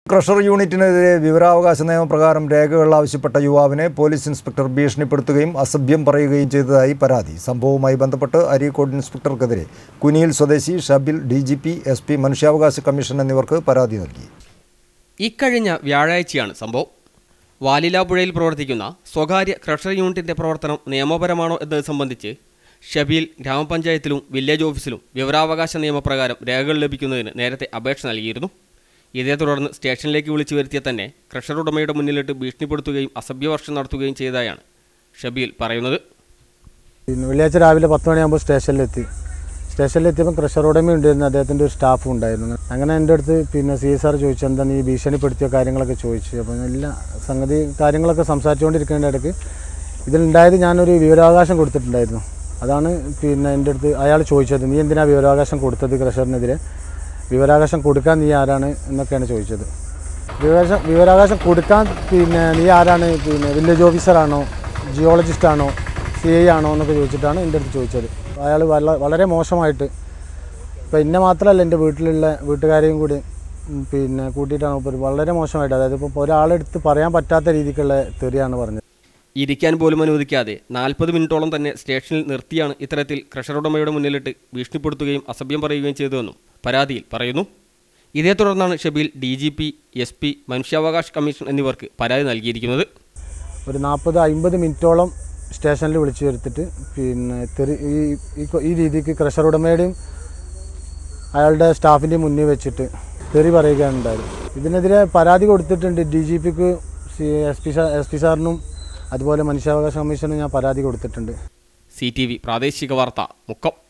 crusher യൂണിറ്റിനെതിരെ വിവരാവകാശ നിയമപ്രകാരം രേഖകൾ ആവശ്യപ്പെട്ട യുവാവിനെ പോലീസ് ഇൻസ്പെക്ടർ ഭീഷണിപ്പെടുത്തുകയും അസഭ്യം പറയുകയും ചെയ്തതായി പരാതി സംഭവവുമായി ബന്ധപ്പെട്ട് അരീക്കോട് ഇൻസ്പെക്ടർക്കെതിരെ കുനിയിൽ സ്വദേശി Shabil D G P S P മനുഷ്യാവകാശ കമ്മീഷൻ എന്നിവർക്ക് പരാതി നൽകി ഇക്കഴിഞ്ഞ വ്യാഴാഴ്ചയാണ് സംഭവം വാലിലാപ്പുഴയിൽ പ്രവർത്തിക്കുന്ന സ്വകാര്യ ക്രഷർ യൂണിറ്റിന്റെ പ്രവർത്തനം നിയമപരമാണോ എന്നത് സംബന്ധിച്ച് ഷബീൽ ഗ്രാമപഞ്ചായത്തിലും വില്ലേജ് ഓഫീസിലും വിവരാവകാശ നിയമപ്രകാരം രേഖകൾ ലഭിക്കുന്നതിന് നേരത്തെ അപേക്ഷ നൽകിയിരുന്നു ഇതേ തുടർന്ന് സ്റ്റേഷനിലേക്ക് വിളിച്ചു വരുത്തിയ തന്നെ ക്രഷർ ഉടമയുടെ മുന്നിലിട്ട് ഭീഷണിപ്പെടുത്തുകയും അസഭ്യവർഷം നടത്തുകയും ചെയ്തതായാണ് ഷബീൽ പറയുന്നത് പിന്നെ വെള്ളിയാഴ്ച രാവിലെ പത്ത് മണിയാകുമ്പോൾ സ്റ്റേഷനിലെത്തി സ്റ്റേഷനിലെത്തിയപ്പോൾ ക്രഷർ ഉടമ ഉണ്ടായിരുന്നു അദ്ദേഹത്തിൻ്റെ ഒരു സ്റ്റാഫും ഉണ്ടായിരുന്നു അങ്ങനെ എൻ്റെ അടുത്ത് പിന്നെ സി എസ് ആർ ചോദിച്ചു എന്താ നീ ഭീഷണിപ്പെടുത്തിയ കാര്യങ്ങളൊക്കെ ചോദിച്ചു അപ്പോൾ എല്ലാ സംഗതി കാര്യങ്ങളൊക്കെ സംസാരിച്ചുകൊണ്ടിരിക്കേണ്ട ഇടയ്ക്ക് ഇതിലുണ്ടായത് ഞാനൊരു വിവരാവകാശം കൊടുത്തിട്ടുണ്ടായിരുന്നു അതാണ് പിന്നെ എൻ്റെ അടുത്ത് അയാൾ ചോദിച്ചത് നീ എന്തിനാ വിവരാവകാശം കൊടുത്തത് ക്രഷറിനെതിരെ വിവരാവകാശം കൊടുക്കാൻ നീ ആരാണ് എന്നൊക്കെയാണ് ചോദിച്ചത് വിവരാവകാശം വിവരാവകാശം കൊടുക്കാൻ പിന്നെ നീ ആരാണ് പിന്നെ വില്ലേജ് ഓഫീസറാണോ ജിയോളജിസ്റ്റ് ആണോ സി ഐ ആണോ എന്നൊക്കെ ചോദിച്ചിട്ടാണ് എൻ്റെ അടുത്ത് ചോദിച്ചത് അയാൾ വളരെ മോശമായിട്ട് ഇപ്പം എന്നെ മാത്രമല്ല എൻ്റെ വീട്ടിലുള്ള വീട്ടുകാരെയും കൂടി ഉം, പിന്നെ കൂട്ടിയിട്ടാണ് ഇപ്പോൾ വളരെ മോശമായിട്ട് അതായത് ഇപ്പോൾ ഒരാളെടുത്ത് പറയാൻ പറ്റാത്ത രീതിക്കുള്ള തെറിയാണ് പറഞ്ഞത് ഇരിക്കാൻ പോലും അനുവദിക്കാതെ നാൽപ്പത് മിനിറ്റോളം തന്നെ സ്റ്റേഷനിൽ നിർത്തിയാണ് ഇത്തരത്തിൽ ക്രഷർ ഉടമയുടെ മുന്നിലിട്ട് ഭീഷണിപ്പെടുത്തുകയും അസഭ്യം പറയുകയും ചെയ്തതെന്നും പരാതിയിൽ പറയുന്നു ഇതേ തുടർന്നാണ് Shabeel D G P S P മനുഷ്യാവകാശ കമ്മീഷൻ എന്നിവർക്ക് പരാതി നൽകിയിരിക്കുന്നത് ഒരു നാൽപ്പത് അമ്പത് മിനിറ്റോളം സ്റ്റേഷനിൽ വിളിച്ചു വരുത്തിട്ട് പിന്നെ തെറി ഈ ഈ കൊ- ഈ രീതിക്ക് ക്രഷർ ഉടമയുടെയും അയാളുടെ സ്റ്റാഫിൻ്റെയും മുന്നിൽ വെച്ചിട്ട് തെറി പറയുകയാണ് ഉണ്ടായത് ഇതിനെതിരെ പരാതി കൊടുത്തിട്ടുണ്ട് ഡി ജി പിക്ക് C S P sir S P സാറിനും അതുപോലെ മനുഷ്യാവകാശ കമ്മീഷനും ഞാൻ പരാതി കൊടുത്തിട്ടുണ്ട് സി ടി വി പ്രാദേശിക വാർത്ത മുക്കം